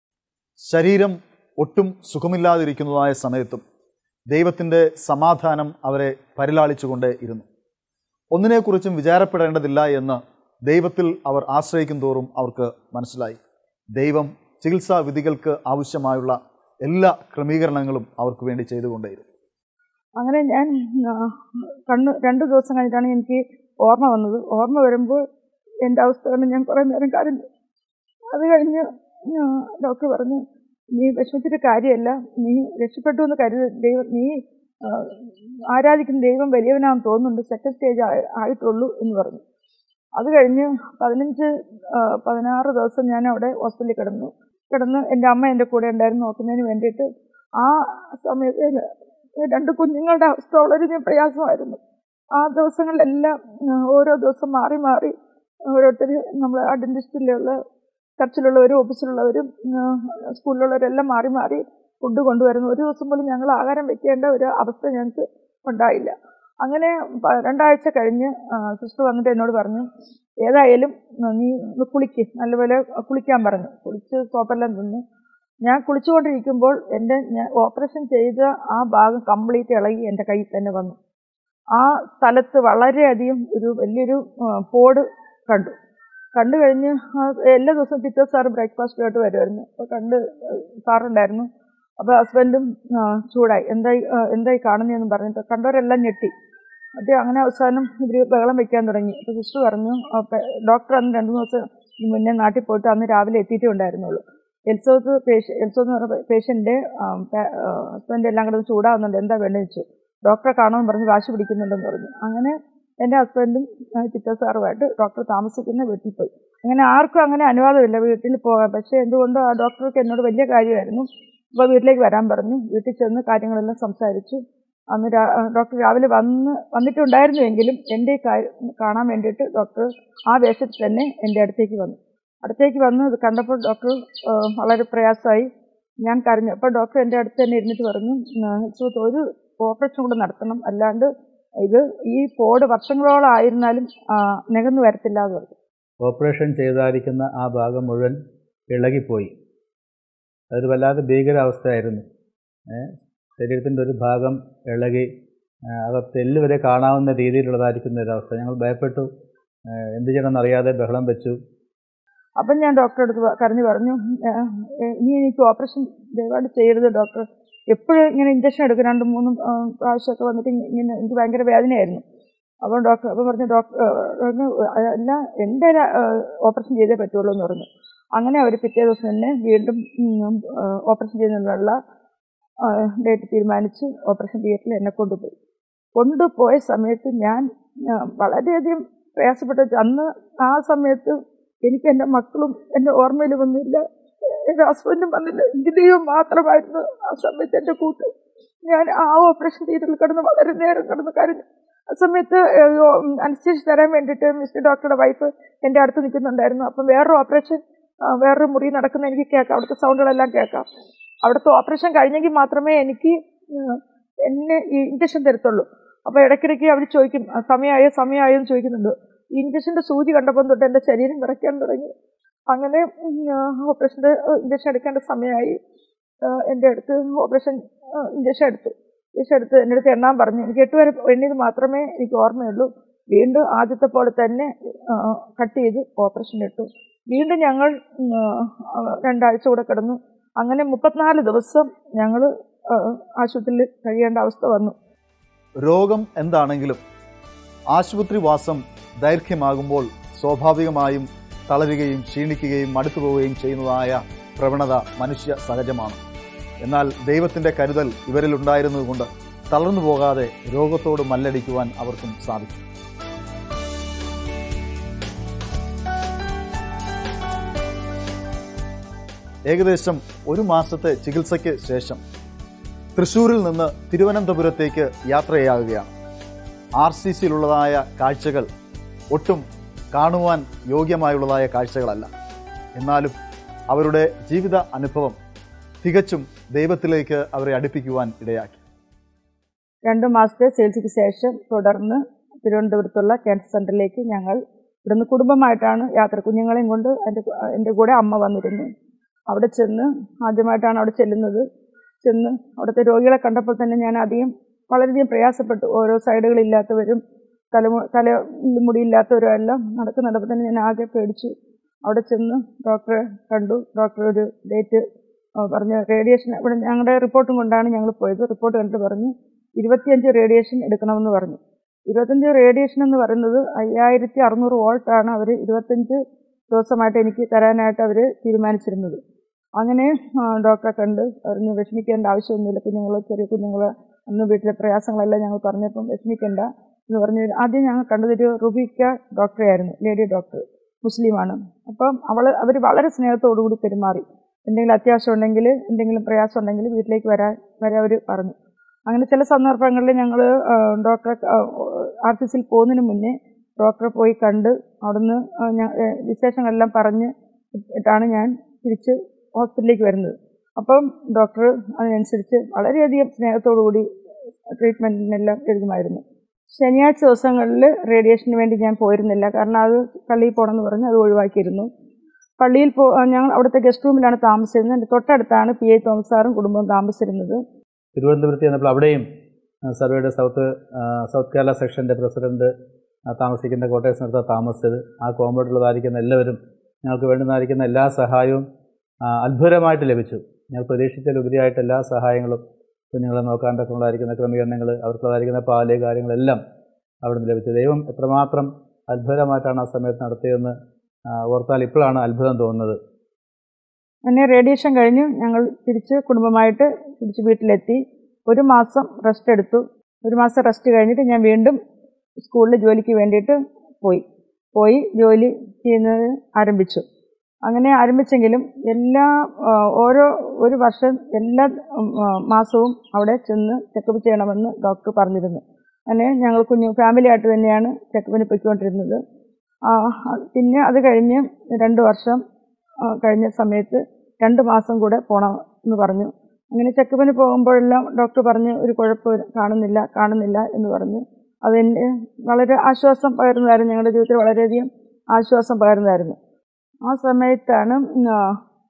ശരീരം ഒട്ടും സുഖമില്ലാതിരിക്കുന്നതായ സമയത്തും ദൈവത്തിൻ്റെ സമാധാനം അവരെ പരിലാളിച്ചുകൊണ്ടേ ഇരുന്നു ഒന്നിനെക്കുറിച്ചും വിചാരപ്പെടേണ്ടതില്ല എന്ന് ദൈവത്തിൽ അവർ ആശ്രയിക്കും തോറും അവർക്ക് മനസ്സിലായി ദൈവം ചികിത്സാ വിധികൾക്ക് ആവശ്യമായുള്ള എല്ലാ ക്രമീകരണങ്ങളും അവർക്ക് വേണ്ടി ചെയ്തുകൊണ്ടേയിരുന്നു അങ്ങനെ ഞാൻ ആ, കണ്ണ് രണ്ട് ദിവസം കഴിഞ്ഞിട്ടാണ് എനിക്ക് ഓർമ്മ വന്നത് ഓർമ്മ വരുമ്പോൾ എൻ്റെ അവസ്ഥ കൊണ്ട് ഞാൻ കുറേ നേരം കരഞ്ഞു അത് കഴിഞ്ഞ് ആ, ഡോക്ടർ പറഞ്ഞു നീ വിഷമിച്ചിട്ട് കാര്യമല്ല നീ രക്ഷപ്പെട്ടു എന്ന് കരുത് ദൈവം നീ ആ, ആരാധിക്കുന്ന ദൈവം വലിയവനാണെന്ന് തോന്നുന്നുണ്ട് സെക്കൻഡ് സ്റ്റേജ് ആയിട്ടുള്ളൂ എന്ന് പറഞ്ഞു അത് കഴിഞ്ഞ് പതിനഞ്ച് ആ, പതിനാറ് ദിവസം ഞാൻ അവിടെ ഹോസ്പിറ്റലിൽ കിടന്നു കിടന്ന് എൻ്റെ അമ്മ എൻ്റെ കൂടെ ഉണ്ടായിരുന്നു നോക്കുന്നതിന് വേണ്ടിയിട്ട് ആ സമയത്ത് രണ്ട് കുഞ്ഞുങ്ങളുടെ അവസ്ഥ വളരെയധികം പ്രയാസമായിരുന്നു ആ ദിവസങ്ങളിലെല്ലാം ഉം, ഓരോ ദിവസം മാറി മാറി ഓരോരുത്തർ നമ്മൾ ആ ഡെന്റിസ്റ്റിലുള്ള ചർച്ചിലുള്ളവരും ഓഫീസിലുള്ളവരും ഉം, സ്കൂളിലുള്ളവരെല്ലാം മാറി മാറി ഫുഡ് കൊണ്ടുവരുന്നു ഒരു ദിവസം പോലും ഞങ്ങൾ ആഹാരം വെക്കേണ്ട ഒരു അവസ്ഥ ഞങ്ങൾക്ക് ഉണ്ടായില്ല അങ്ങനെ പ- രണ്ടാഴ്ച കഴിഞ്ഞ് സിസ്റ്റർ വന്നിട്ട് എന്നോട് പറഞ്ഞു ഏതായാലും ഉം, നീ ഒന്ന് കുളിക്ക് നല്ലപോലെ കുളിക്കാൻ പറഞ്ഞു കുളിച്ച് സോപ്പെല്ലാം തിന്ന് ഞാൻ കുളിച്ചുകൊണ്ടിരിക്കുമ്പോൾ എൻ്റെ ഞാൻ ഓപ്പറേഷൻ ചെയ്ത ആ ഭാഗം കംപ്ലീറ്റ് ഇളകി എൻ്റെ കയ്യിൽ തന്നെ വന്നു ആ സ്ഥലത്ത് വളരെയധികം ഒരു വലിയൊരു ആ, പോട് കണ്ടു കണ്ടു കഴിഞ്ഞ് ആ, എല്ലാ ദിവസവും പിറ്റേ സാറ് ബ്രേക്ക്ഫാസ്റ്റുമായിട്ട് വരുമായിരുന്നു അപ്പോൾ കണ്ട് സാറുണ്ടായിരുന്നു അപ്പോൾ ഹസ്ബൻഡും ആ, ചൂടായി എന്തായി ആ, എന്തായി കാണുന്നതെന്ന് പറഞ്ഞിട്ട് കണ്ടവരെല്ലാം ഞെട്ടി അത് അങ്ങനെ അവസാനം ഇവർ ബഹളം വെക്കാൻ തുടങ്ങി അപ്പോൾ സിസ്റ്റർ പറഞ്ഞു അപ്പോൾ ഡോക്ടർ അന്ന് രണ്ട് മൂന്ന് ദിവസം മുന്നേ നാട്ടിൽ പോയിട്ട് അന്ന് രാവിലെ എത്തിയിട്ടേ ഉണ്ടായിരുന്നുള്ളൂ എൽസോത്ത് പേഷ്യ എൽസോ എന്ന് പറഞ്ഞ പേഷ്യൻ്റെ ഹസ്ബൻഡ് എല്ലാം കൂടെ ചൂടാവുന്നുണ്ട് എന്താ വേണ്ടത് വെച്ചു ഡോക്ടറെ കാണുമെന്ന് പറഞ്ഞ് വാശി പിടിക്കുന്നുണ്ടെന്ന് പറഞ്ഞു അങ്ങനെ എൻ്റെ ഹസ്ബൻഡും ചിറ്റ സാറുമായിട്ട് ഡോക്ടർ താമസിക്കുന്ന വീട്ടിൽ പോയി അങ്ങനെ ആർക്കും അങ്ങനെ അനുവാദമില്ല വീട്ടിൽ പോകാൻ പക്ഷേ എന്തുകൊണ്ടോ ആ ഡോക്ടർക്ക് എന്നോട് വലിയ കാര്യമായിരുന്നു അപ്പോൾ വീട്ടിലേക്ക് വരാൻ പറഞ്ഞു വീട്ടിൽ ചെന്ന് കാര്യങ്ങളെല്ലാം സംസാരിച്ചു അന്ന് രാ- ഡോക്ടർ രാവിലെ വന്ന് വന്നിട്ടുണ്ടായിരുന്നുവെങ്കിലും എൻ്റെ ഈ കാര്യം കാണാൻ വേണ്ടിയിട്ട് ഡോക്ടർ ആ വേഷത്തിൽ തന്നെ എൻ്റെ അടുത്തേക്ക് വന്നു അടുത്തേക്ക് വന്ന് ഇത് കണ്ടപ്പോൾ ഡോക്ടർ ആ, വളരെ പ്രയാസമായി ഞാൻ കരഞ്ഞു അപ്പോൾ ഡോക്ടർ എൻ്റെ അടുത്ത് തന്നെ ഇരുന്നിട്ട് പറഞ്ഞു "ഉം, സുഹൃത്ത് ഒരു ഓപ്പറേഷൻ കൂടെ നടത്തണം അല്ലാണ്ട് ഇത് ഈ പോട് വർഷങ്ങളോളം ആയിരുന്നാലും ആ, നികന്നു വരത്തില്ല എന്ന് പറഞ്ഞു ഓപ്പറേഷൻ ചെയ്തായിരിക്കുന്ന ആ ഭാഗം മുഴുവൻ ഇളകിപ്പോയി അതൊരു വല്ലാതെ ഭീകരാവസ്ഥയായിരുന്നു ഏ, ശരീരത്തിൻ്റെ ഒരു ഭാഗം ഇളകി ആ, അകത്ത് എല്ല് വരെ കാണാവുന്ന രീതിയിലുള്ളതായിരിക്കുന്ന ഒരവസ്ഥ ഞങ്ങൾ ഭയപ്പെട്ടു ഏ, എന്ത് ചെയ്യണമെന്ന് അറിയാതെ ബഹളം വെച്ചു അപ്പം ഞാൻ ഡോക്ടറെ അടുത്ത് പ- കരഞ്ഞു പറഞ്ഞു "ആ, ഏ, ഇനി എനിക്ക് ഓപ്പറേഷൻ ദയവായിട്ട് ചെയ്യരുത് ഡോക്ടർ എപ്പോഴും ഇങ്ങനെ ഇഞ്ചക്ഷൻ എടുക്കും രണ്ടും മൂന്നും ആ, പ്രാവശ്യമൊക്കെ വന്നിട്ട് ഇ- ഇങ്ങനെ എനിക്ക് ഭയങ്കര വേദനയായിരുന്നു അപ്പം ഡോക്ടർ അപ്പം പറഞ്ഞു ഡോക്ടർ പറഞ്ഞു അല്ല എന്തായാലും ഓപ്പറേഷൻ ചെയ്തേ പറ്റുള്ളൂ എന്ന് പറഞ്ഞു അങ്ങനെ അവർ പിറ്റേ ദിവസം തന്നെ വീണ്ടും ഓപ്പറേഷൻ ചെയ്യുന്നതിനുള്ള ഡേറ്റ് തീരുമാനിച്ച് ഓപ്പറേഷൻ തിയേറ്ററിൽ എന്നെ കൊണ്ടുപോയി കൊണ്ടുപോയ സമയത്ത് ഞാൻ ആ, വളരെയധികം പ്രയാസപ്പെട്ടു അന്ന് ആ സമയത്ത് എനിക്ക് എൻ്റെ മക്കളും എൻ്റെ ഓർമ്മയിൽ വന്നില്ല എൻ്റെ ഹസ്ബൻഡും വന്നില്ല എനിക്ക് ദൈവം മാത്രമായിരുന്നു ആ സമയത്ത് എൻ്റെ കൂട്ട് ഞാൻ ആ ഓപ്പറേഷൻ തിയേറ്ററിൽ കിടന്ന് വളരെ നേരം കിടന്ന് കരഞ്ഞു ആ സമയത്ത് അനസ്തേഷ്യ തരാൻ വേണ്ടിയിട്ട് മിസ്റ്റർ ഡോക്ടറുടെ വൈഫ് എൻ്റെ അടുത്ത് നിൽക്കുന്നുണ്ടായിരുന്നു അപ്പം വേറൊരു ഓപ്പറേഷൻ വേറൊരു മുറി നടക്കുന്ന എനിക്ക് കേൾക്കാം അവിടുത്തെ സൗണ്ടുകളെല്ലാം കേൾക്കാം അവിടുത്തെ ഓപ്പറേഷൻ കഴിഞ്ഞെങ്കിൽ മാത്രമേ എനിക്ക് ഉം, എന്നെ ഈ ഇഞ്ചക്ഷൻ തരത്തുള്ളൂ അപ്പോൾ ഇടയ്ക്കിടയ്ക്ക് അവർ ചോദിക്കും "ആ, സമയമായോ സമയമായോ എന്ന് ചോദിക്കുന്നുണ്ട് ഈ ഇഞ്ചക്ഷൻ്റെ സൂചി കണ്ടപ്പം തൊട്ട് എൻ്റെ ശരീരം വിറയ്ക്കാൻ തുടങ്ങി അങ്ങനെ ഓപ്പറേഷൻ്റെ ഇഞ്ചക്ഷൻ എടുക്കേണ്ട സമയമായി ആ, എൻ്റെ അടുത്ത് ഓപ്പറേഷൻ ഇഞ്ചക്ഷൻ എടുത്തു ശേഷം എടുത്ത് എൻ്റെ അടുത്ത് എണ്ണാൻ പറഞ്ഞു എനിക്ക് എട്ട് വരെ എണ്ണിയത് മാത്രമേ എനിക്ക് ഓർമ്മയുള്ളൂ വീണ്ടും ആദ്യത്തെ പോലെ തന്നെ കട്ട് ചെയ്ത് ഓപ്പറേഷൻ ഇട്ടു വീണ്ടും ഞങ്ങൾ ഉം, ആ, രണ്ടാഴ്ച കൂടെ കിടന്നു അങ്ങനെ മുപ്പത്തിനാല് ദിവസം ഞങ്ങൾ ആശുപത്രിയിൽ കഴിയേണ്ട അവസ്ഥ വന്നു രോഗം എന്താണെങ്കിലും ആശുപത്രിവാസം ദൈർഘ്യമാകുമ്പോൾ സ്വാഭാവികമായും തളരുകയും ക്ഷീണിക്കുകയും മടുത്തു പോവുകയും ചെയ്യുന്നതായ പ്രവണത മനുഷ്യ സഹജമാണ് എന്നാൽ ദൈവത്തിന്റെ കരുതൽ ഇവരിൽ ഉണ്ടായിരുന്നതുകൊണ്ട് തളർന്നു പോകാതെ രോഗത്തോട് മല്ലടിക്കുവാൻ അവർക്കും സാധിച്ചു ഏകദേശം ഒരു മാസത്തെ ചികിത്സയ്ക്ക് ശേഷം തൃശൂരിൽ നിന്ന് തിരുവനന്തപുരത്തേക്ക് യാത്രയാകുകയാണ് ആർ സി സിയിലുള്ളതായ കാഴ്ചകൾ ഒട്ടും കാണുവാൻ യോഗ്യമായുള്ളതായ കാഴ്ചകളല്ല എന്നാലും അവരുടെ ജീവിത അനുഭവം തികച്ചും ദൈവത്തിലേക്ക് അവരെ അടുപ്പിക്കുവാൻ ഇടയാക്കി രണ്ട് മാസത്തെ ചികിത്സയ്ക്ക് ശേഷം തുടർന്ന് തിരുവനന്തപുരത്തുള്ള ക്യാൻസർ സെൻ്ററിലേക്ക് ഞങ്ങൾ ഇവിടുന്ന് കുടുംബമായിട്ടാണ് യാത്ര കുഞ്ഞുങ്ങളെയും കൊണ്ട് എൻ്റെ എൻ്റെ കൂടെ അമ്മ വന്നിരുന്നു അവിടെ ചെന്ന് ആദ്യമായിട്ടാണ് അവിടെ ചെല്ലുന്നത് ചെന്ന് അവിടുത്തെ രോഗികളെ കണ്ടപ്പോൾ തന്നെ ഞാൻ അധികം വളരെയധികം പ്രയാസപ്പെട്ടു ഓരോ സൈഡുകളില്ലാത്തവരും തലമു തല മുടിയില്ലാത്തവരും എല്ലാം നടക്കുന്നുണ്ടപ്പോൾ തന്നെ ഞാൻ ആകെ പേടിച്ചു അവിടെ ചെന്ന് ഡോക്ടറെ കണ്ടു ഡോക്ടർ ഒരു ഡേറ്റ് പറഞ്ഞ് റേഡിയേഷൻ ഇവിടെ ഞങ്ങളുടെ റിപ്പോർട്ടും കൊണ്ടാണ് ഞങ്ങൾ പോയത് റിപ്പോർട്ട് കണ്ടിട്ട് പറഞ്ഞു ഇരുപത്തിയഞ്ച് റേഡിയേഷൻ എടുക്കണമെന്ന് പറഞ്ഞു ഇരുപത്തഞ്ച് റേഡിയേഷൻ എന്ന് പറയുന്നത് അയ്യായിരത്തി അറുന്നൂറ് വോൾട്ടാണ് അവർ ഇരുപത്തഞ്ച് ദിവസമായിട്ട് എനിക്ക് തരാനായിട്ട് അവർ തീരുമാനിച്ചിരുന്നത് അങ്ങനെ ആ, ഡോക്ടറെ കണ്ട് പറഞ്ഞു വിഷമിക്കേണ്ട ആവശ്യമൊന്നുമില്ല കുഞ്ഞുങ്ങൾ ചെറിയ കുഞ്ഞുങ്ങൾ അന്ന് വീട്ടിലെ പ്രയാസങ്ങളെല്ലാം ഞങ്ങൾ പറഞ്ഞപ്പം വിഷമിക്കേണ്ട എന്ന് പറഞ്ഞു ആദ്യം ഞങ്ങൾ കണ്ടതൊരു റുബിക്ക ഡോക്ടറെയായിരുന്നു ലേഡി ഡോക്ടർ മുസ്ലിമാണ് അപ്പം അവൾ അവർ വളരെ സ്നേഹത്തോടു കൂടി പെരുമാറി എന്തെങ്കിലും അത്യാവശ്യം ഉണ്ടെങ്കിൽ എന്തെങ്കിലും പ്രയാസം ഉണ്ടെങ്കിൽ വീട്ടിലേക്ക് വരാൻ വരെ അവർ പറഞ്ഞു അങ്ങനെ ചില സന്ദർഭങ്ങളിൽ ഞങ്ങൾ ഡോക്ടറെ ആർ സി സിയിൽ പോകുന്നതിന് മുന്നേ ഡോക്ടറെ പോയി കണ്ട് അവിടുന്ന് ആ, ഞ- ഏ, വിശേഷങ്ങളെല്ലാം പറഞ്ഞ് ഇട്ടാണ് ഞാൻ തിരിച്ച് ഹോസ്പിറ്റലിലേക്ക് വരുന്നത് അപ്പം ഡോക്ടർ അതിനനുസരിച്ച് വളരെയധികം സ്നേഹത്തോടു കൂടി ട്രീറ്റ്മെൻറ്റിനെല്ലാം എഴുതുമായിരുന്നു ശനിയാഴ്ച ദിവസങ്ങളിൽ റേഡിയേഷന് വേണ്ടി ഞാൻ പോയിരുന്നില്ല കാരണം അത് പള്ളിയിൽ പോകണമെന്ന് പറഞ്ഞ് അത് ഒഴിവാക്കിയിരുന്നു പള്ളിയിൽ പോ ഞങ്ങൾ അവിടുത്തെ ഗസ്റ്റ് റൂമിലാണ് താമസിച്ചിരുന്നത് എൻ്റെ തൊട്ടടുത്താണ് പി ഐ തോമസ് സാറും കുടുംബവും താമസിച്ചിരുന്നത് തിരുവനന്തപുരത്ത് ചെന്നപ്പോൾ അവിടെയും ആ, സർവേയുടെ സൗത്ത് ആ, സൗത്ത് കേരള സെക്ഷൻ്റെ പ്രസിഡന്റ് ആ, താമസിക്കുന്ന കോട്ടയത്ത് നിർത്താൻ താമസിച്ചത് ആ കോമ്പൗണ്ടിലുള്ളതായിരിക്കുന്ന എല്ലാവരും ഞങ്ങൾക്ക് വേണ്ടുന്നതായിരിക്കുന്ന എല്ലാ സഹായവും ആ, അത്ഭുതമായിട്ട് ലഭിച്ചു ഞങ്ങൾ പ്രതീക്ഷിച്ചതിലുപരിയായിട്ട് എല്ലാ സഹായങ്ങളും കുഞ്ഞുങ്ങളെ നോക്കാൻ തക്കമുള്ളതായിരിക്കുന്ന ക്രമീകരണങ്ങൾ അവർക്കുള്ളതായിരിക്കുന്ന പാല് കാര്യങ്ങളെല്ലാം അവിടുന്ന് ലഭിച്ചു ദൈവം എത്രമാത്രം അത്ഭുതമായിട്ടാണ് ആ സമയത്ത് നടത്തിയതെന്ന് ആ, ഓർത്താൽ ഇപ്പോഴാണ് അത്ഭുതം തോന്നുന്നത് അങ്ങനെ റേഡിയേഷൻ കഴിഞ്ഞ് ഞങ്ങൾ തിരിച്ച് കുടുംബമായിട്ട് തിരിച്ച് വീട്ടിലെത്തി ഒരു മാസം റെസ്റ്റ് എടുത്തു ഒരു മാസം റെസ്റ്റ് കഴിഞ്ഞിട്ട് ഞാൻ വീണ്ടും സ്കൂളിൽ ജോലിക്ക് വേണ്ടിയിട്ട് പോയി പോയി ജോലി ചെയ്യുന്നത് ആരംഭിച്ചു അങ്ങനെ ആരംഭിച്ചെങ്കിലും എല്ലാ ആ, ഓരോ ഒരു വർഷം എല്ലാ ഉം, ആ, മാസവും അവിടെ ചെന്ന് ചെക്കപ്പ് ചെയ്യണമെന്ന് ഡോക്ടർ പറഞ്ഞിരുന്നു അങ്ങനെ ഞങ്ങൾ കുഞ്ഞു ഫാമിലി ആയിട്ട് തന്നെയാണ് ചെക്കപ്പിന് പൊയ്ക്കൊണ്ടിരുന്നത് ആ, പിന്നെ അത് കഴിഞ്ഞ് രണ്ട് വർഷം ആ, കഴിഞ്ഞ സമയത്ത് രണ്ട് മാസം കൂടെ പോകണം എന്ന് പറഞ്ഞു അങ്ങനെ ചെക്കപ്പിന് പോകുമ്പോഴെല്ലാം ഡോക്ടർ പറഞ്ഞ് ഒരു കുഴപ്പം കാണുന്നില്ല കാണുന്നില്ല എന്ന് പറഞ്ഞു അതെന്നെ വളരെ ആശ്വാസം പകരുന്നതായിരുന്നു ഞങ്ങളുടെ ജീവിതത്തിൽ വളരെയധികം ആശ്വാസം പകരുന്നതായിരുന്നു ആ സമയത്താണ് ഉം, ആ,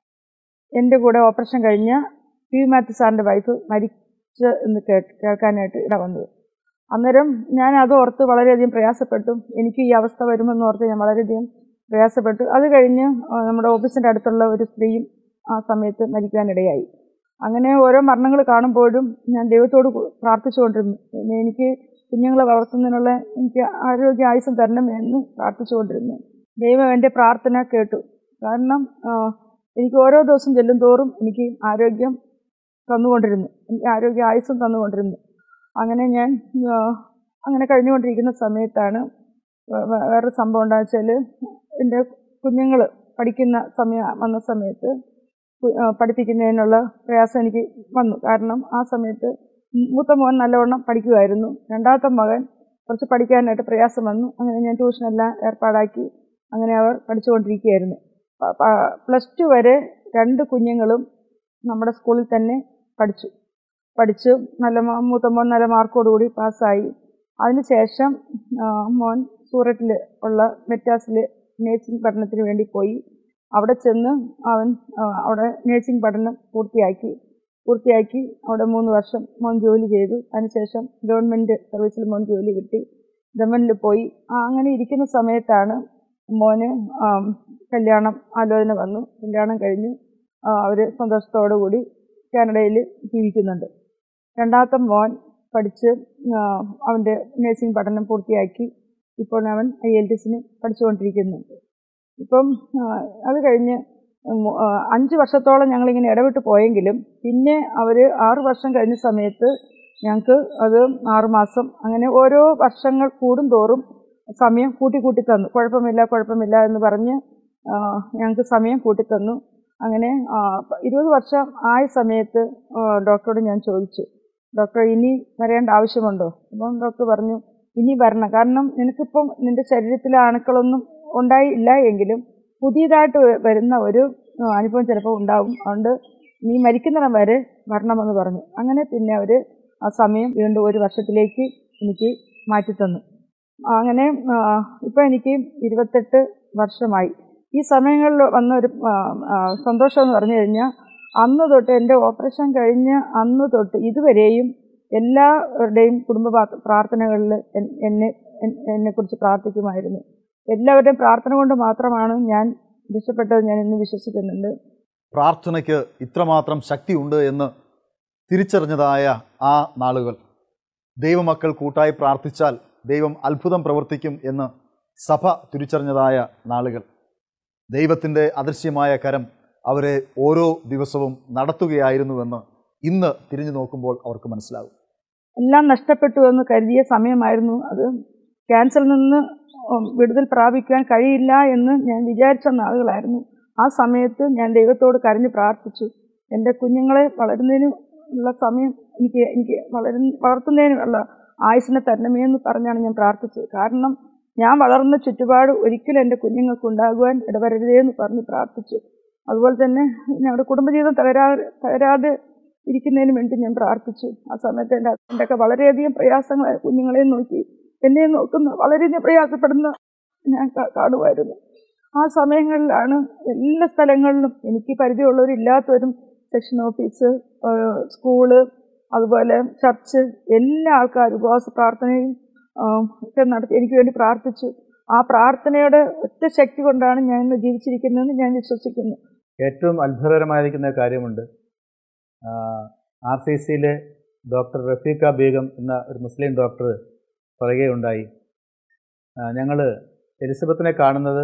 എൻ്റെ കൂടെ ഓപ്പറേഷൻ കഴിഞ്ഞ പി മാത്യു സാറിൻ്റെ വൈഫ് മരിച്ച് എന്ന് കേട്ട് കേൾക്കാനായിട്ട് ഇട വന്നത് അന്നേരം ഞാൻ അത് ഓർത്ത് വളരെയധികം പ്രയാസപ്പെട്ടു എനിക്ക് ഈ അവസ്ഥ വരുമെന്ന് ഓർത്ത് ഞാൻ വളരെയധികം പ്രയാസപ്പെട്ടു അത് കഴിഞ്ഞ് ആ, നമ്മുടെ ഓഫീസിൻ്റെ അടുത്തുള്ള ഒരു സ്ത്രീയും ആ സമയത്ത് മരിക്കാനിടയായി അങ്ങനെ ഓരോ മരണങ്ങൾ കാണുമ്പോഴും ഞാൻ ദൈവത്തോട് കു- പ്രാർത്ഥിച്ചുകൊണ്ടിരുന്നു പിന്നെ എനിക്ക് കുഞ്ഞുങ്ങളെ വളർത്തുന്നതിനുള്ള എനിക്ക് ആരോഗ്യ ആയുസം തരണം എന്ന് പ്രാർത്ഥിച്ചുകൊണ്ടിരുന്നു ദൈവം എൻ്റെ പ്രാർത്ഥന കേട്ടു കാരണം ആ, എനിക്ക് ഓരോ ദിവസം ചെല്ലും തോറും എനിക്ക് ആരോഗ്യം തന്നുകൊണ്ടിരുന്നു എനിക്ക് ആരോഗ്യ ആയുസ്സും തന്നുകൊണ്ടിരുന്നു അങ്ങനെ ഞാൻ ആ, അങ്ങനെ കഴിഞ്ഞുകൊണ്ടിരിക്കുന്ന സമയത്താണ് വേ- വേ- വേറൊരു സംഭവം എന്താ വെച്ചാൽ എൻ്റെ കുഞ്ഞുങ്ങൾ പഠിക്കുന്ന സമയം വന്ന സമയത്ത് കു- ആ, പഠിപ്പിക്കുന്നതിനുള്ള പ്രയാസം എനിക്ക് വന്നു കാരണം ആ സമയത്ത് മൂത്ത മോൻ നല്ലവണ്ണം പഠിക്കുമായിരുന്നു രണ്ടാമത്തെ മകൻ കുറച്ച് പഠിക്കാനായിട്ട് പ്രയാസം വന്നു അങ്ങനെ ഞാൻ ട്യൂഷനെല്ലാം ഏർപ്പാടാക്കി അങ്ങനെ അവർ പഠിച്ചുകൊണ്ടിരിക്കുകയായിരുന്നു പ- പ- പ്ലസ് ടു വരെ രണ്ട് കുഞ്ഞുങ്ങളും നമ്മുടെ സ്കൂളിൽ തന്നെ പഠിച്ചു പഠിച്ചു നല്ല മാ- മൂത്ത മോൻ നല്ല മാർക്കോടുകൂടി പാസ്സായി അതിനുശേഷം ആ, മോൻ സൂററ്റിൽ ഉള്ള മെറ്റാസിൽ നേഴ്സിംഗ് പഠനത്തിന് വേണ്ടി പോയി അവിടെ ചെന്ന് അവൻ ആ, അവിടെ നേഴ്സിംഗ് പഠനം പൂർത്തിയാക്കി പൂർത്തിയാക്കി അവിടെ മൂന്ന് വർഷം മോൻ ജോലി ചെയ്തു അതിനുശേഷം ഗവൺമെൻറ് സർവീസിൽ മോൻ ജോലി കിട്ടി ദമനിൽ പോയി ആ, അങ്ങനെ ഇരിക്കുന്ന സമയത്താണ് മോന് ആം, കല്യാണം ആലോചന വന്നു കല്യാണം കഴിഞ്ഞു അവർ സന്തോഷത്തോടു കൂടി കാനഡയിൽ ജീവിക്കുന്നുണ്ട് രണ്ടാമത്തെ മോൻ പഠിച്ച് ആ, അവൻ്റെ നഴ്സിംഗ് പഠനം പൂർത്തിയാക്കി ഇപ്പോൾ അവൻ ഐ എൽ ടി എസിന് പഠിച്ചുകൊണ്ടിരിക്കുന്നുണ്ട് ഇപ്പം ആ, അത് കഴിഞ്ഞ് ഉം, ആ, അഞ്ച് വർഷത്തോളം ഞങ്ങളിങ്ങനെ ഇടവിട്ട് പോയെങ്കിലും പിന്നെ അവർ ആറ് വർഷം കഴിഞ്ഞ സമയത്ത് ഞങ്ങൾക്ക് അത് ആറ് മാസം അങ്ങനെ ഓരോ വർഷങ്ങൾ കൂടുന്തോറും സമയം കൂട്ടി കൂട്ടി തന്നു കുഴപ്പമില്ല കുഴപ്പമില്ല എന്ന് പറഞ്ഞ് ആ, ഞങ്ങൾക്ക് സമയം കൂട്ടി തന്നു അങ്ങനെ ആ, ഇരുപത് വർഷം ആയ സമയത്ത് ആ, ഡോക്ടറോട് ഞാൻ ചോദിച്ചു ഡോക്ടർ ഇനി വരേണ്ട ആവശ്യമുണ്ടോ അപ്പം ഡോക്ടർ പറഞ്ഞു ഇനി വരണം കാരണം നിനക്കിപ്പം നിന്റെ ശരീരത്തിലെ അണുക്കളൊന്നും ഉണ്ടായില്ല എങ്കിലും പുതിയതായിട്ട് വ- വരുന്ന ഒരു ആ, അനുഭവം ചിലപ്പോൾ ഉണ്ടാവും അതുകൊണ്ട് നീ മരിക്കുന്നിടം വരെ വരണമെന്ന് പറഞ്ഞു അങ്ങനെ പിന്നെ അവർ ആ സമയം വീണ്ടും ഒരു വർഷത്തിലേക്ക് എനിക്ക് മാറ്റിത്തന്നു അങ്ങനെ ഇപ്പം എനിക്ക് ഇരുപത്തെട്ട് വർഷമായി ഈ സമയങ്ങളിൽ വന്ന ഒരു ആ, ആ, സന്തോഷം എന്ന് പറഞ്ഞു കഴിഞ്ഞാൽ അന്ന് തൊട്ട് എൻ്റെ ഓപ്പറേഷൻ കഴിഞ്ഞ് അന്ന് തൊട്ട് ഇതുവരെയും എല്ലാവരുടെയും കുടുംബ പ്രാ- പ്രാർത്ഥനകളിൽ എൻ- എന്നെ എൻ- എന്നെക്കുറിച്ച് പ്രാർത്ഥിക്കുമായിരുന്നു എല്ലാവരുടെയും പ്രാർത്ഥന കൊണ്ട് മാത്രമാണ് ഞാൻ രക്ഷപ്പെട്ടത് ഞാൻ ഇന്ന് വിശ്വസിക്കുന്നുണ്ട് പ്രാർത്ഥനയ്ക്ക് ഇത്രമാത്രം ശക്തിയുണ്ട് എന്ന് തിരിച്ചറിഞ്ഞതായ ആ നാളുകൾ ദൈവമക്കൾ കൂട്ടായി പ്രാർത്ഥിച്ചാൽ ദൈവം അത്ഭുതം പ്രവർത്തിക്കും എന്ന് സഭ തിരിച്ചറിഞ്ഞതായ നാളുകൾ ദൈവത്തിൻ്റെ അദൃശ്യമായ കരം അവരെ ഓരോ ദിവസവും നടത്തുകയായിരുന്നുവെന്ന് ഇന്ന് തിരിഞ്ഞു നോക്കുമ്പോൾ അവർക്ക് മനസ്സിലാകും എല്ലാം നഷ്ടപ്പെട്ടു എന്ന് കരുതിയ സമയമായിരുന്നു അത് ക്യാൻസറിൽ നിന്ന് ഉം, വിടുതൽ പ്രാപിക്കാൻ കഴിയില്ല എന്ന് ഞാൻ വിചാരിച്ച നാളുകളായിരുന്നു ആ സമയത്ത് ഞാൻ ദൈവത്തോട് കരഞ്ഞു പ്രാർത്ഥിച്ചു എൻ്റെ കുഞ്ഞുങ്ങളെ വളരുന്നതിന് ഉള്ള സമയം എനിക്ക് എനിക്ക് വളരു വളർത്തുന്നതിനുള്ള ആയുസിനെ തരണമേ എന്ന് പറഞ്ഞാണ് ഞാൻ പ്രാർത്ഥിച്ചത് കാരണം ഞാൻ വളർന്ന ചുറ്റുപാട് ഒരിക്കലും എൻ്റെ കുഞ്ഞുങ്ങൾക്ക് ഉണ്ടാകുവാൻ ഇടവരരുതേ എന്ന് പറഞ്ഞ് പ്രാർത്ഥിച്ചു അതുപോലെ തന്നെ ഞങ്ങളുടെ കുടുംബജീവിതം തകരാതെ തകരാതെ ഇരിക്കുന്നതിന് വേണ്ടി ഞാൻ പ്രാർത്ഥിച്ചു ആ സമയത്ത് എൻ്റെ ഹസ്ബൻഡൊക്കെ വളരെയധികം പ്രയാസങ്ങളായ കുഞ്ഞുങ്ങളെ നോക്കി എന്നെ നോക്കുന്ന വളരെയധികം പ്രയാസപ്പെടുന്ന ഞാൻ കാ- കാണുമായിരുന്നു ആ സമയങ്ങളിലാണ് എല്ലാ സ്ഥലങ്ങളിലും എനിക്ക് പരിചയമുള്ളവരില്ലാത്തവരും സെക്ഷൻ ഓഫീസ് ആ, സ്കൂള് അതുപോലെ ചർച്ച് എല്ലാ ആൾക്കാരും ഉപവാസ പ്രാർത്ഥനയും ആ, ഒക്കെ നടത്തി എനിക്ക് വേണ്ടി പ്രാർത്ഥിച്ചു ആ പ്രാർത്ഥനയുടെ ഒറ്റ ശക്തി കൊണ്ടാണ് ഞാൻ ഇന്ന് ജീവിച്ചിരിക്കുന്നതെന്ന് ഞാൻ വിശ്വസിക്കുന്നു ഏറ്റവും അത്ഭുതകരമായിരിക്കുന്ന കാര്യമുണ്ട് ആർ സി സിയിലെ ഡോക്ടർ റഫീഖ ബീഗം എന്ന ഒരു മുസ്ലിം ഡോക്ടർ പറയുകയുണ്ടായി ഞങ്ങൾ എലിസബത്തിനെ കാണുന്നത്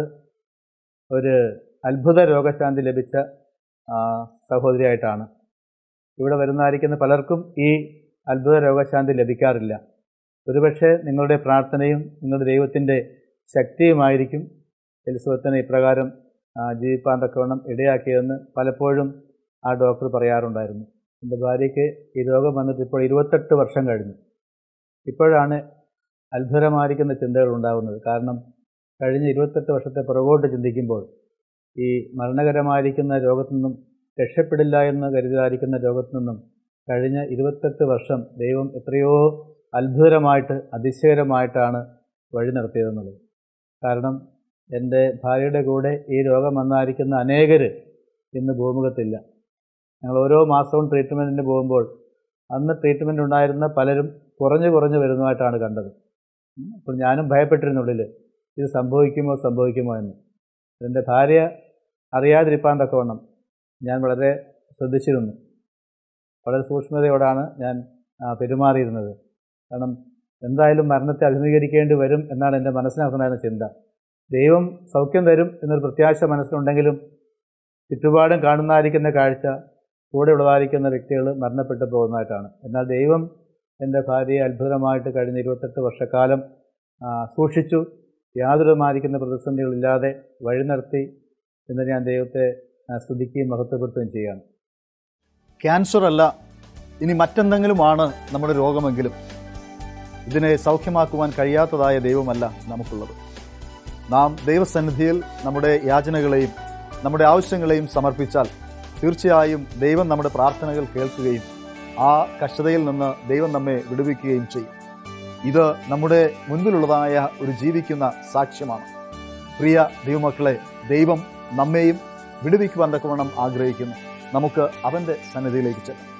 ഒരു അത്ഭുത രോഗശാന്തി ലഭിച്ച ആ, സഹോദരിയായിട്ടാണ് ഇവിടെ വരുന്നതായിരിക്കുന്ന പലർക്കും ഈ അത്ഭുത രോഗശാന്തി ലഭിക്കാറില്ല ഒരുപക്ഷെ നിങ്ങളുടെ പ്രാർത്ഥനയും നിങ്ങളുടെ ദൈവത്തിൻ്റെ ശക്തിയുമായിരിക്കും എലിസബത്തിനെ ഇപ്രകാരം ആ, ജീവിപ്പാൻ തക്കവണ്ണം ഇടയാക്കിയതെന്ന് പലപ്പോഴും ആ ഡോക്ടർ പറയാറുണ്ടായിരുന്നു എൻ്റെ ഭാര്യയ്ക്ക് ഈ രോഗം വന്നിട്ട് ഇപ്പോൾ ഇരുപത്തെട്ട് വർഷം കഴിഞ്ഞു ഇപ്പോഴാണ് അത്ഭുതമായിരിക്കുന്ന ചിന്തകൾ ഉണ്ടാകുന്നത് കാരണം കഴിഞ്ഞ ഇരുപത്തെട്ട് വർഷത്തെ പുറകോട്ട് ചിന്തിക്കുമ്പോൾ ഈ മരണകരമായിരിക്കുന്ന രോഗത്തു നിന്നും രക്ഷപ്പെടില്ല എന്ന് കരുതാതിരിക്കുന്ന രോഗത്തു നിന്നും കഴിഞ്ഞ ഇരുപത്തെട്ട് വർഷം ദൈവം എത്രയോ അത്ഭുതമായിട്ട് അതിശയകരമായിട്ടാണ് വഴി നടത്തിയതെന്നുള്ളത് കാരണം എൻ്റെ ഭാര്യയുടെ കൂടെ ഈ രോഗം വന്നായിരിക്കുന്ന അനേകർ ഇന്ന് ഭൂമുഖത്തില്ല ഞങ്ങൾ ഓരോ മാസവും ട്രീറ്റ്മെൻറ്റിന് പോകുമ്പോൾ അന്ന് ട്രീറ്റ്മെൻറ്റ് ഉണ്ടായിരുന്ന പലരും കുറഞ്ഞു കുറഞ്ഞു വരുന്നതായിട്ടാണ് കണ്ടത് ഉം. അപ്പോൾ ഞാനും ഭയപ്പെട്ടിരുന്നുള്ളിൽ ഇത് സംഭവിക്കുമോ സംഭവിക്കുമോ എന്ന് എൻ്റെ ഭാര്യ അറിയാതിരിപ്പാൻ തക്കവണ്ണം ഞാൻ വളരെ ശ്രദ്ധിച്ചിരുന്നു വളരെ സൂക്ഷ്മതയോടാണ് ഞാൻ ആ, പെരുമാറിയിരുന്നത് കാരണം എന്തായാലും മരണത്തെ അഭിമുഖീകരിക്കേണ്ടി വരും എന്നാണ് എൻ്റെ മനസ്സിനകത്തുണ്ടായിരുന്ന ചിന്ത ദൈവം സൗഖ്യം തരും എന്നൊരു പ്രത്യാശ മനസ്സിലുണ്ടെങ്കിലും ചുറ്റുപാടും കാണുന്നതായിരിക്കുന്ന കാഴ്ച കൂടെ ഉള്ളതായിരിക്കുന്ന വ്യക്തികൾ മരണപ്പെട്ടു പോകുന്നതായിട്ടാണ് എന്നാൽ ദൈവം എൻ്റെ ഭാര്യയെ അത്ഭുതമായിട്ട് കഴിഞ്ഞ ഇരുപത്തെട്ട് വർഷക്കാലം ആ, സൂക്ഷിച്ചു യാതൊരുമായിരിക്കുന്ന പ്രതിസന്ധികളില്ലാതെ വഴി നടത്തി എന്ന് ഞാൻ ദൈവത്തെ ആ, സ്തുതിക്കുകയും മഹത്വപ്പെടുത്തുകയും ചെയ്യുകയാണ് ക്യാൻസർ അല്ല ഇനി മറ്റെന്തെങ്കിലുമാണ് നമ്മുടെ രോഗമെങ്കിലും ഇതിനെ സൗഖ്യമാക്കുവാൻ കഴിയാത്തതായ ദൈവമല്ല നമുക്കുള്ളത് നാം ദൈവസന്നിധിയിൽ നമ്മുടെ യാചനകളെയും നമ്മുടെ ആവശ്യങ്ങളെയും സമർപ്പിച്ചാൽ തീർച്ചയായും ദൈവം നമ്മുടെ പ്രാർത്ഥനകൾ കേൾക്കുകയും ആ കഷ്ടതയിൽ നിന്ന് ദൈവം നമ്മെ വിടുവിക്കുകയും ചെയ്യും ഇത് നമ്മുടെ മുൻപിലുള്ളതായ ഒരു ജീവിക്കുന്ന സാക്ഷ്യമാണ് പ്രിയ ദൈവമക്കളെ ദൈവം നമ്മെയും വിടുവിക്കുവാൻ തക്കവണ്ണം ആഗ്രഹിക്കുന്നു നമുക്ക് അവൻ്റെ സന്നിധിയിലേക്ക് ചെല്ലാം